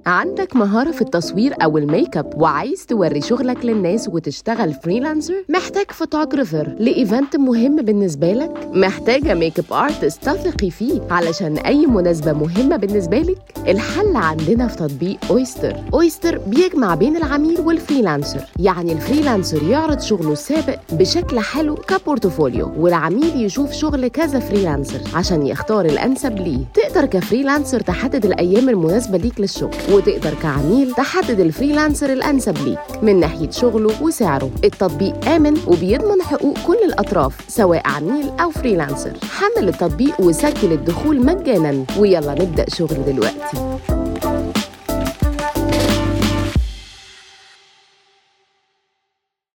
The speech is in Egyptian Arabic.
عندك مهارة في التصوير أو الميك اب وعايز توري شغلك للناس وتشتغل فريلانسر؟ محتاج فوتوغرافر لإيفنت مهم بالنسبة لك؟ محتاجة ميك اب ارتست تثقي فيه علشان أي مناسبة مهمة بالنسبة لك؟ الحل عندنا في تطبيق اويستر اويستر بيجمع بين العميل والفريلانسر يعني الفريلانسر يعرض شغله السابق بشكل حلو كبورتفوليو والعميل يشوف شغل كذا فريلانسر عشان يختار الأنسب ليه تقدر كفريلانسر تحدد الأيام المناسبة ليك للشغل وتقدر كعميل تحدد الفريلانسر الأنسب ليك من ناحية شغله وسعره التطبيق آمن وبيضمن حقوق كل الأطراف سواء عميل أو فريلانسر حمل التطبيق وسجل الدخول مجانا ويلا نبدأ شغل دلوقتي